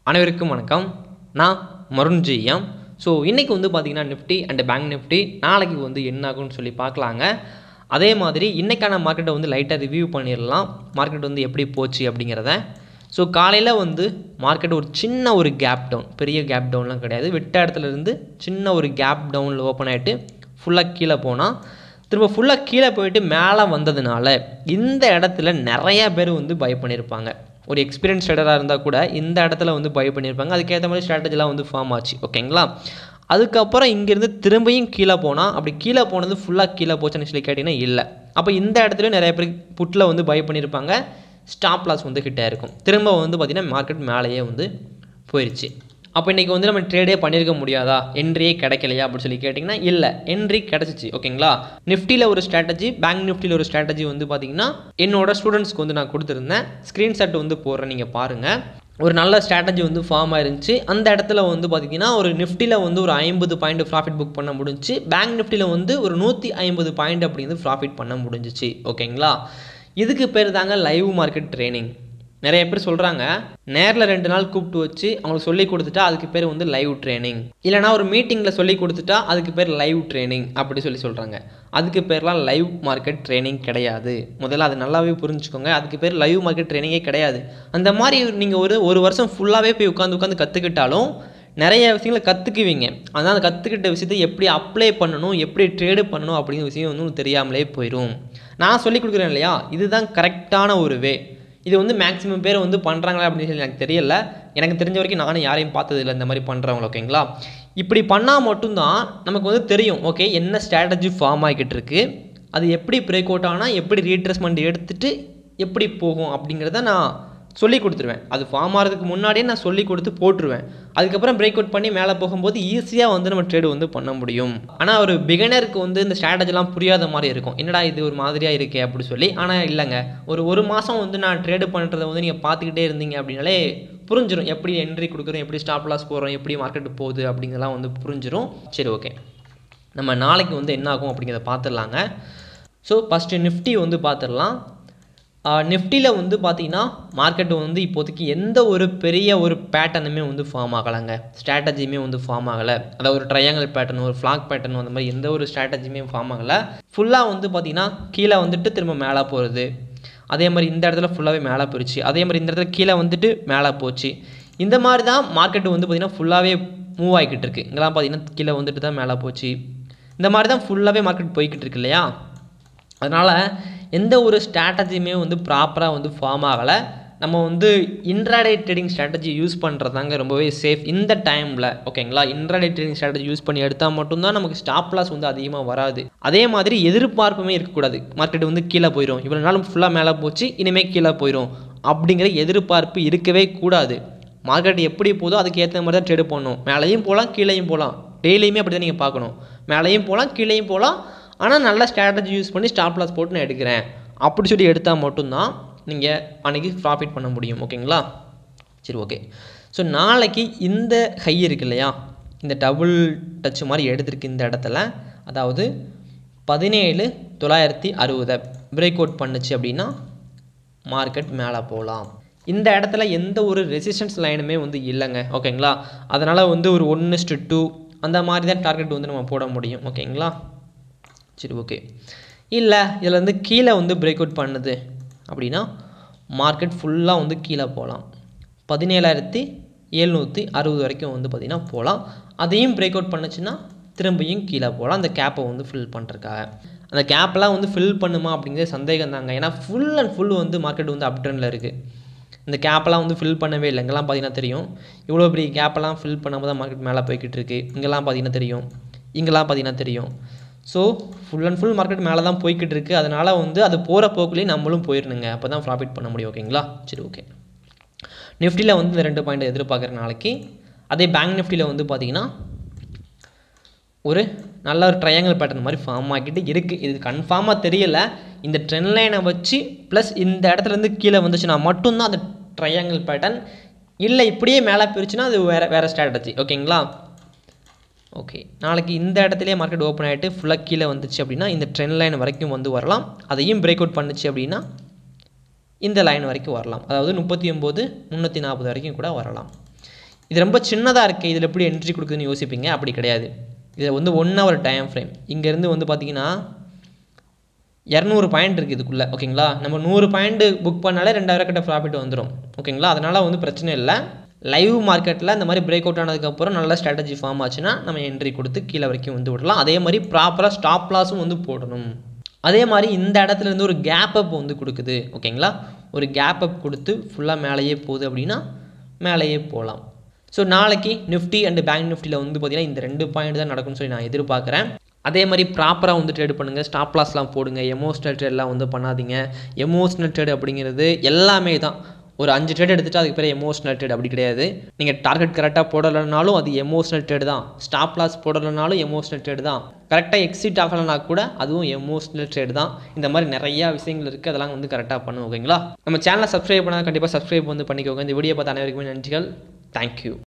அனைவருக்கும் வணக்கம் நான் மருண் ஜெய்யம் ஸோ இன்றைக்கி வந்து பார்த்திங்கன்னா நிஃப்டி அண்ட் பேங்க் நிஃப்டி நாளைக்கு வந்து என்ன ஆகும்னு சொல்லி பார்க்கலாங்க அதே மாதிரி இன்றைக்கான மார்க்கெட்டை வந்து லைட்டாக ரிவ்யூ பண்ணிடலாம் மார்க்கெட் வந்து எப்படி போச்சு அப்படிங்கிறத ஸோ காலையில் வந்து மார்க்கெட் ஒரு சின்ன ஒரு கேப் டவுன் பெரிய கேப் டவுன்லாம் கிடையாது விட்ட இடத்துல இருந்து சின்ன ஒரு கேப் டவுனில் ஓப்பன் ஆகிட்டு ஃபுல்லாக கீழே போனால் திரும்ப ஃபுல்லாக கீழே போயிட்டு மேலே வந்ததுனால இந்த இடத்துல நிறைய பேர் வந்து பை பண்ணியிருப்பாங்க ஒரு எக்ஸ்பீரியன்ஸ் ட்ரேடராக இருந்தால் கூட இந்த இடத்துல வந்து பை பண்ணியிருப்பாங்க அதுக்கேற்ற மாதிரி ஸ்ட்ராட்டஜிலாம் வந்து ஃபார்ம் ஆச்சு ஓகேங்களா அதுக்கப்புறம் இங்கேருந்து திரும்பியும் கீழே போனால் அப்படி கீழே போனது ஃபுல்லாக கீழே போச்சுன்னு சொல்லி கேட்டிங்கன்னா இல்லை அப்போ இந்த இடத்துல நிறைய பேர் புட்டில் வந்து பை பண்ணியிருப்பாங்க ஸ்டாப் லாஸ் வந்து ஹிட் ஆயிருக்கும் திரும்ப வந்து பார்த்திங்கன்னா மார்க்கெட் மேலேயே வந்து போயிடுச்சு அப்போ இன்றைக்கி வந்து நம்ம ட்ரேடே பண்ணியிருக்க முடியாதா என்ட்ரியே கிடைக்கலையா அப்படின்னு சொல்லி கேட்டிங்கன்னா இல்லை என்ட்ரி கிடச்சிச்சு ஓகேங்களா நிஃப்டியில் ஒரு ஸ்ட்ராட்டஜி பேங்க் நிஃப்டியில் ஒரு ஸ்ட்ராட்டஜி வந்து பார்த்திங்கன்னா என்னோட ஸ்டூடெண்ட்ஸ்க்கு வந்து நான் கொடுத்துருந்தேன் ஸ்க்ரீன்ஷாட் வந்து போடுறேன் நீங்கள் பாருங்கள் ஒரு நல்ல ஸ்ட்ராட்டஜி வந்து ஃபார்ம் ஆயிருந்துச்சு அந்த இடத்துல வந்து பார்த்திங்கன்னா ஒரு நிஃப்டியில் வந்து ஒரு ஐம்பது பாயிண்ட் ப்ராஃபிட் புக் பண்ண முடிஞ்சுச்சு பேங்க் நிஃப்டியில் வந்து ஒரு நூற்றி ஐம்பது பாயிண்ட் அப்படிங்கிறது ப்ராஃபிட் பண்ண முடிஞ்சிச்சு ஓகேங்களா இதுக்கு பேர் தாங்க லைவ் மார்க்கெட் ட்ரைனிங் நிறைய பேர் சொல்கிறாங்க நேரில் ரெண்டு நாள் கூப்பிட்டு வச்சு அவங்களுக்கு சொல்லி கொடுத்துட்டா அதுக்கு பேர் வந்து லைவ் ட்ரைனிங் இல்லைனா ஒரு மீட்டிங்கில் சொல்லி கொடுத்துட்டா அதுக்கு பேர் லைவ் ட்ரைனிங் அப்படி சொல்லி சொல்கிறாங்க அதுக்கு பேர்லாம் லைவ் மார்க்கெட் ட்ரைனிங் கிடையாது முதல்ல அது நல்லாவே புரிஞ்சுக்கோங்க அதுக்கு பேர் லைவ் மார்க்கெட் ட்ரைனிங்கே கிடையாது அந்த மாதிரி நீங்கள் ஒரு ஒரு வருஷம் ஃபுல்லாகவே போய் உட்காந்து உட்காந்து கற்றுக்கிட்டாலும் நிறைய விஷயங்களை கற்றுக்குவீங்க ஆனால் அந்த கற்றுக்கிட்ட விஷயத்தை எப்படி அப்ளை பண்ணணும் எப்படி ட்ரேடு பண்ணணும் அப்படிங்கிற விஷயம் வந்து உங்களுக்கு தெரியாமலே போயிடும் நான் சொல்லி கொடுக்குறேன் இல்லையா இதுதான் கரெக்டான ஒரு வே இது வந்து மேக்ஸிமம் பேர் வந்து பண்ணுறாங்களா அப்படின்னு சொல்லி எனக்கு தெரியல எனக்கு தெரிஞ்ச வரைக்கும் நானும் யாரையும் பார்த்ததில்லை இந்த மாதிரி பண்ணுறவங்க ஓகேங்களா இப்படி பண்ணால் மட்டும்தான் நமக்கு வந்து தெரியும் ஓகே என்ன ஸ்ட்ராட்டஜி ஃபார்ம் ஆகிக்கிட்டு இருக்கு அது எப்படி பிரேக் அவுட் ஆனால் எப்படி ரீட்ரெஸ்மெண்ட் எடுத்துகிட்டு எப்படி போகும் அப்படிங்கிறத நான் சொல்லி கொடுத்துருவேன் அது ஃபார்ம் ஆகிறதுக்கு முன்னாடியே நான் சொல்லி கொடுத்து போட்டுருவேன் அதுக்கப்புறம் பிரேக் அவுட் பண்ணி மேலே போகும்போது ஈஸியாக வந்து நம்ம ட்ரேடு வந்து பண்ண முடியும் ஆனால் ஒரு பிகினருக்கு வந்து இந்த ஸ்ட்ராட்டஜிலாம் புரியாத மாதிரி இருக்கும் என்னடா இது ஒரு மாதிரியாக இருக்கே அப்படி சொல்லி ஆனால் இல்லைங்க ஒரு ஒரு மாதம் வந்து நான் ட்ரேடு பண்ணுறதை வந்து நீங்கள் பார்த்துக்கிட்டே இருந்தீங்க அப்படின்னாலே புரிஞ்சிடும் எப்படி என்ட்ரி கொடுக்குறோம் எப்படி ஸ்டாப் லாஸ் போகிறோம் எப்படி மார்க்கெட்டு போகுது அப்படிங்கிறலாம் வந்து புரிஞ்சிடும் சரி ஓகே நம்ம நாளைக்கு வந்து என்ன ஆகும் அப்படிங்கிறத பார்த்துடலாங்க ஸோ ஃபஸ்ட்டு நிஃப்டி வந்து பார்த்துடலாம் நிஃப்டியில் வந்து பார்த்தீங்கன்னா மார்க்கெட் வந்து இப்போதைக்கு எந்த ஒரு பெரிய ஒரு பேட்டர்னுமே வந்து ஃபார்ம் ஆகலைங்க ஸ்ட்ராட்டஜியுமே வந்து ஃபார்ம் ஆகலை அதாவது ஒரு ட்ரையாங்கல் பேட்டர்ன் ஒரு ஃப்ளாக் பேட்டர்ன் அந்த மாதிரி எந்த ஒரு ஸ்ட்ராட்டஜியுமே ஃபார்ம் ஆகலை ஃபுல்லாக வந்து பார்த்திங்கன்னா கீழே வந்துட்டு திரும்ப மேலே போகிறது அதே மாதிரி இந்த இடத்துல ஃபுல்லாகவே மேலே போயிடுச்சு அதே மாதிரி இந்த இடத்துல கீழே வந்துட்டு மேலே போச்சு இந்த மாதிரி தான் மார்க்கெட் வந்து பார்த்திங்கன்னா ஃபுல்லாகவே மூவ் ஆகிக்கிட்டு இருக்குது இங்கெல்லாம் பார்த்திங்கன்னா கீழே வந்துட்டு தான் மேலே போச்சு இந்த மாதிரி தான் ஃபுல்லாகவே மார்க்கெட் போய்கிட்டு இருக்கு இல்லையா அதனால் எந்த ஒரு ஸ்ட்ராட்டஜியுமே வந்து ப்ராப்பராக வந்து ஃபார்ம் ஆகலை நம்ம வந்து இன்ட்ராடே ட்ரேடிங் ஸ்ட்ராட்டஜி யூஸ் பண்ணுறதாங்க ரொம்பவே சேஃப் இந்த டைமில் ஓகேங்களா இன்ட்ராடே ட்ரேடிங் ஸ்ட்ராட்டஜி யூஸ் பண்ணி எடுத்தால் மட்டும்தான் நமக்கு ஸ்டாப் லாஸ் வந்து அதிகமாக வராது அதே மாதிரி எதிர்பார்ப்புமே இருக்கக்கூடாது மார்க்கெட் வந்து கீழே போயிடும் இவ்வளோ நாளும் ஃபுல்லாக மேலே போச்சு இனிமேல் கீழே போயிடும் அப்படிங்கிற எதிர்பார்ப்பு இருக்கவே கூடாது மார்க்கெட் எப்படி போதோ அதுக்கு ஏற்ற மாதிரி தான் ட்ரேடு பண்ணணும் மேலேயும் போகலாம் கீழேயும் போகலாம் டெய்லியுமே அப்படி தான் நீங்கள் பார்க்கணும் மேலேயும் போகலாம் கீழேயும் போகலாம் ஆனால் நல்ல ஸ்ட்ராட்டஜி யூஸ் பண்ணி ஸ்டாப் லாஸ் போட்டு நான் எடுக்கிறேன் அப்படி சொல்லி எடுத்தால் மட்டும்தான் நீங்கள் அன்றைக்கி ப்ராஃபிட் பண்ண முடியும் ஓகேங்களா சரி ஓகே ஸோ நாளைக்கு இந்த ஹை இருக்கு இல்லையா இந்த டபுள் டச் மாதிரி எடுத்திருக்கு இந்த இடத்துல அதாவது பதினேழு தொள்ளாயிரத்தி அறுபதை பிரேக் அவுட் பண்ணுச்சு அப்படின்னா மார்க்கெட் மேலே போகலாம் இந்த இடத்துல எந்த ஒரு ரெசிஸ்டன்ஸ் லைனுமே வந்து இல்லைங்க ஓகேங்களா அதனால் வந்து ஒரு ஒன்று டூ அந்த மாதிரி தான் டார்கெட் வந்து நம்ம போட முடியும் ஓகேங்களா சரி ஓகே இல்லை இதில் வந்து கீழே வந்து பிரேக் அவுட் பண்ணுது அப்படின்னா மார்க்கெட் ஃபுல்லாக வந்து கீழே போகலாம் பதினேழாயிரத்தி எழுநூற்றி அறுபது வரைக்கும் வந்து பார்த்திங்கன்னா போகலாம் அதையும் பிரேக் அவுட் பண்ணுச்சுன்னா திரும்பியும் கீழே போகலாம் அந்த கேப்பை வந்து ஃபில் பண்ணுறக்காக அந்த கேப்பெல்லாம் வந்து ஃபில் பண்ணுமா அப்படிங்கிறது சந்தேகம் தாங்க ஏன்னா ஃபுல் அண்ட் ஃபுல் வந்து மார்க்கெட் வந்து அப் ட்ரெண்டில் இருக்குது இந்த கேப்பெல்லாம் வந்து ஃபில் பண்ணவே இல்லை இங்கெல்லாம் பார்த்தீங்கன்னா தெரியும் இவ்வளோ பெரிய கேப்பெல்லாம் ஃபில் பண்ணாமல் தான் மார்க்கெட் மேலே போய்கிட்டு இருக்குது இங்கெல்லாம் பார்த்தீங்கன்னா தெரியும் இங்கெல்லாம் பார்த்தீங்கன்னா தெரியும் so full and full market மேலே தான் போய்கிட்டு இருக்குது அதனால் வந்து அது போகிற போக்குலேயே நம்மளும் போயிடணுங்க அப்போ தான் ப்ராஃபிட் பண்ண முடியும் ஓகேங்களா சரி ஓகே நிஃப்டியில் வந்து இந்த ரெண்டு பாயிண்ட் எதிர்பார்க்குற நாளைக்கு அதே பேங்க் நிஃப்டியில் வந்து பார்த்திங்கன்னா ஒரு நல்ல ஒரு ட்ரையாங்கல் பேட்டர்ன் மாதிரி ஃபார்ம் ஆகிட்டு இருக்குது இது கன்ஃபார்மாக தெரியல இந்த ட்ரெண்ட் லைனை வச்சு ப்ளஸ் இந்த இடத்துலேருந்து கீழே வந்துச்சுன்னா மட்டும்தான் அந்த ட்ரையாங்கல் பேட்டர்ன் இல்லை இப்படியே மேலே போயிருச்சுன்னா அது வேறு வேறு ஸ்ட்ராட்டஜி ஓகேங்களா ஓகே நாளைக்கு இந்த இடத்துலேயே மார்க்கெட் ஓப்பன் ஆகிட்டு ஃபுல்லாக கீழே வந்துச்சு அப்படின்னா இந்த ட்ரெண்ட் லைன் வரைக்கும் வந்து வரலாம் அதையும் பிரேக் அவுட் பண்ணுச்சு அப்படின்னா இந்த லைன் வரைக்கும் வரலாம் அதாவது முப்பத்தி ஒம்பது முந்நூற்றி நாற்பது வரைக்கும் கூட வரலாம் இது ரொம்ப சின்னதாக இருக்குது இதில் எப்படி என்ட்ரி கொடுக்குதுன்னு யோசிப்பீங்க அப்படி கிடையாது இதில் வந்து ஒன் ஹவர் டைம் ஃப்ரேம் இங்கேருந்து வந்து பார்த்தீங்கன்னா இரநூறு பாயிண்ட் இருக்குது இதுக்குள்ளே ஓகேங்களா நம்ம நூறு பாயிண்ட் புக் பண்ணாலே ரெண்டாயிரம் கிட்ட ப்ராஃபிட் வந்துடும் ஓகேங்களா அதனால் வந்து பிரச்சனை இல்லை லைவ் மார்க்கெட்டில் இந்த மாதிரி பிரேக் அவுட் ஆனதுக்கப்புறம் நல்ல ஸ்ட்ராட்டஜி ஃபார்ம் ஆச்சுன்னா நம்ம என்ட்ரி கொடுத்து கீழே வரைக்கும் வந்து விடலாம் அதே மாதிரி ப்ராப்பராக ஸ்டாப் லாஸும் வந்து போடணும் அதே மாதிரி இந்த இடத்துல இருந்து ஒரு கேப் அப் வந்து கொடுக்குது ஓகேங்களா ஒரு கேப் அப் கொடுத்து ஃபுல்லாக மேலேயே போகுது அப்படின்னா மேலேயே போகலாம் ஸோ நாளைக்கு நிஃப்டி அண்ட் பேங்க் நிஃப்டியில் வந்து பார்த்தீங்கன்னா இந்த ரெண்டு பாயிண்ட் தான் நடக்கும்னு சொல்லி நான் எதிர்பார்க்குறேன் அதே மாதிரி ப்ராப்பராக வந்து ட்ரேட் பண்ணுங்கள் ஸ்டாப் லாஸ்லாம் போடுங்க எமோஷ்னல் ட்ரேட்லாம் வந்து பண்ணாதீங்க எமோஷ்னல் ட்ரேட் அப்படிங்கிறது எல்லாமே தான் ஒரு அஞ்சு ட்ரேட் எடுத்துகிட்டு அதுக்கு பேர் எமோஷ்னல் ட்ரேட் அப்படி கிடையாது நீங்கள் டார்கெட் கரெக்டாக போடலைனாலும் அது எமோஷ்னல் ட்ரேட் தான் ஸ்டாப் லாஸ் போடலைனாலும் எமோஷ்னல் ட்ரேட் தான் கரெக்டாக எக்ஸிட் ஆகலைனா கூட அதுவும் எமோஷ்னல் ட்ரேட் தான் இந்த மாதிரி நிறையா விஷயங்கள் இருக்குது அதெல்லாம் வந்து கரெக்டாக பண்ணும் ஓகேங்களா நம்ம சேனலை சப்ஸ்கிரைப் பண்ணால் கண்டிப்பாக சப்ஸ்கிரைப் வந்து பண்ணிக்கோங்க இந்த வீடியோ பார்த்த அனைவருக்குமே நன்றிகள் தேங்க்யூ